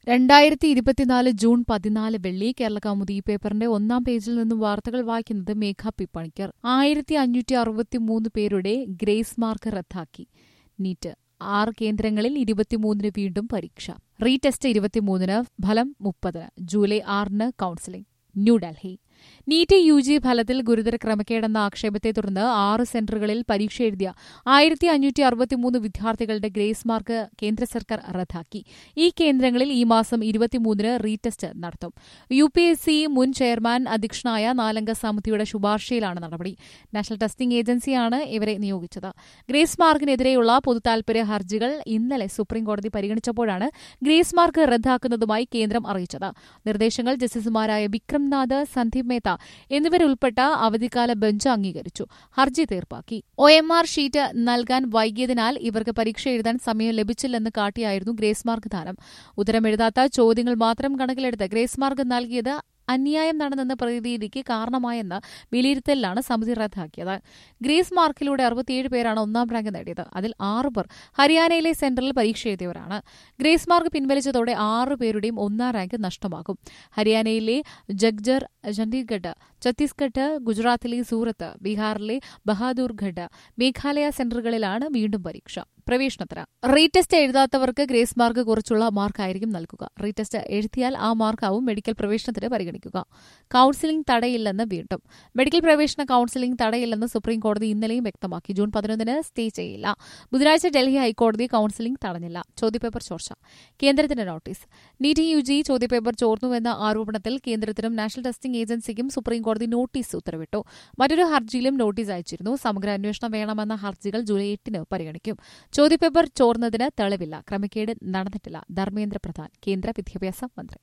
രണ്ടായിരത്തി ഇരുപത്തിനാല് ജൂൺ പതിനാല് വെള്ളി കേരള കൗമുദി ഈ പേപ്പറിന്റെ ഒന്നാം പേജിൽ നിന്നും വാർത്തകൾ വായിക്കുന്നത് മേഘ പി പണിക്കർ ആയിരത്തി അഞ്ഞൂറ്റി അറുപത്തിമൂന്ന് പേരുടെ ഗ്രേസ് മാർക്ക് റദ്ദാക്കി നീറ്റ് ആറ് കേന്ദ്രങ്ങളിൽ ഇരുപത്തിമൂന്നിന് വീണ്ടും പരീക്ഷ റീടെസ്റ്റ് ഇരുപത്തിമൂന്നിന് ഫലം മുപ്പതിന് ജൂലൈ ആറിന് counselling New Delhi NEET U G ഫലത്തിൽ ഗുരുതര ക്രമക്കേടെന്ന ആക്ഷേപത്തെ തുടർന്ന് ആറ് സെന്ററുകളിൽ പരീക്ഷ എഴുതിയ ആയിരത്തി അഞ്ഞൂറ്റി അറുപത്തിമൂന്ന് വിദ്യാർത്ഥികളുടെ ഗ്രേസ് മാർക്ക് കേന്ദ്ര സർക്കാർ റദ്ദാക്കി ഈ കേന്ദ്രങ്ങളിൽ ഈ മാസം ഇരുപത്തിമൂന്നിന് റീടെസ്റ്റ് നടത്തും യു പി എസ് സി മുൻ ചെയർമാൻ അധ്യക്ഷനായ നാലംഗ സമിതിയുടെ ശുപാർശയിലാണ് നടപടി നാഷണൽ ടെസ്റ്റിംഗ് ഏജൻസിയാണ് ഇവരെ നിയോഗിച്ചത് ഗ്രേസ് മാർക്കിനെതിരെയുള്ള പൊതുതാൽപര്യ ഹർജികൾ ഇന്നലെ സുപ്രീംകോടതി പരിഗണിച്ചപ്പോഴാണ് ഗ്രേസ് മാർക്ക് റദ്ദാക്കുന്നതുമായി കേന്ദ്രം അറിയിച്ചത് നിർദ്ദേശങ്ങൾ ജസ്റ്റിസുമാരായ വിക്രംനാഥ് സന്ദീപ് മേത്ത എന്നിവരുൾപ്പെട്ട അവധിക്കാല ബെഞ്ച് അംഗീകരിച്ചു ഹർജി തീർപ്പാക്കി ഒ എം ആർ ഷീറ്റ് നൽകാൻ വൈകിയതിനാൽ ഇവർക്ക് പരീക്ഷ എഴുതാൻ സമയം ലഭിച്ചില്ലെന്ന് കാട്ടിയായിരുന്നു ഗ്രേസ് മാർക്ക് ദാനം ഉത്തരമെഴുതാത്ത ചോദ്യങ്ങൾ മാത്രം കണക്കിലെടുത്ത് ഗ്രേസ് മാർക്ക് നൽകിയത് അന്യായം നടന്നെന്ന പ്രതീതിക്ക് കാരണമായെന്ന വിലയിരുത്തലിലാണ് സമിതി റദ്ദാക്കിയത് ഗ്രേസ് മാർക്കിലൂടെ അറുപത്തിയേഴ് പേരാണ് ഒന്നാം റാങ്ക് നേടിയത് അതിൽ ആറ് പേർ ഹരിയാനയിലെ സെന്ററിൽ പരീക്ഷ എഴുതിയവരാണ് ഗ്രേസ് മാർക്ക് പിൻവലിച്ചതോടെ ആറ് പേരുടെയും ഒന്നാം റാങ്ക് നഷ്ടമാകും ഹരിയാനയിലെ ജഗ്ജർ ചണ്ഡീഗഡ് ഛത്തീസ്ഗഡ് ഗുജറാത്തിലെ സൂറത്ത് ബീഹാറിലെ ബഹാദൂർഗഡ് മേഘാലയ സെന്ററുകളിലാണ് വീണ്ടും പരീക്ഷ പ്രവേശനത്തിന് റീടെസ്റ്റ് എഴുതാത്തവർക്ക് ഗ്രേസ് മാർക്ക് കുറിച്ചുള്ള മാർക്കായിരിക്കും നൽകുക റീടെസ്റ്റ് എഴുതിയാൽ ആ മാർക്കാവും മെഡിക്കൽ പ്രവേശനത്തിന് പരിഗണിക്കുക കൌൺസിലിംഗ് തടയില്ലെന്ന് വീണ്ടും മെഡിക്കൽ പ്രവേശന കൌൺസിലിംഗ് തടയില്ലെന്ന് സുപ്രീം കോടതി ഇന്നലെയും വ്യക്തമാക്കി ജൂൺ പതിനൊന്നിന് സ്റ്റേ ചെയ്യില്ല ബുധനാഴ്ച ഡൽഹി ഹൈക്കോടതി കൌൺസിലിംഗ് തടഞ്ഞില്ല ചോദ്യപേപ്പർ ചോർച്ച കേന്ദ്രത്തിന് നോട്ടീസ് നീറ്റ് യു ജി ചോദ്യപേപ്പർ ചോർന്നുവെന്ന ആരോപണത്തിൽ കേന്ദ്രത്തിനും നാഷണൽ ടെസ്റ്റിംഗ് ഏജൻസിക്കും സുപ്രീം കോടതി നോട്ടീസ് ഉത്തരവിട്ടു മറ്റൊരു ഹർജിയിലും നോട്ടീസ് അയച്ചിരുന്നു സമഗ്ര അന്വേഷണം വേണമെന്ന ഹർജികൾ ജൂലൈ എട്ടിന് പരിഗണിക്കും ചോദ്യപേപ്പർ ചോർന്നതിന് തെളിവില്ല ക്രമക്കേട് നടന്നിട്ടില്ല ധർമ്മേന്ദ്ര പ്രധാൻ കേന്ദ്ര വിദ്യാഭ്യാസ മന്ത്രി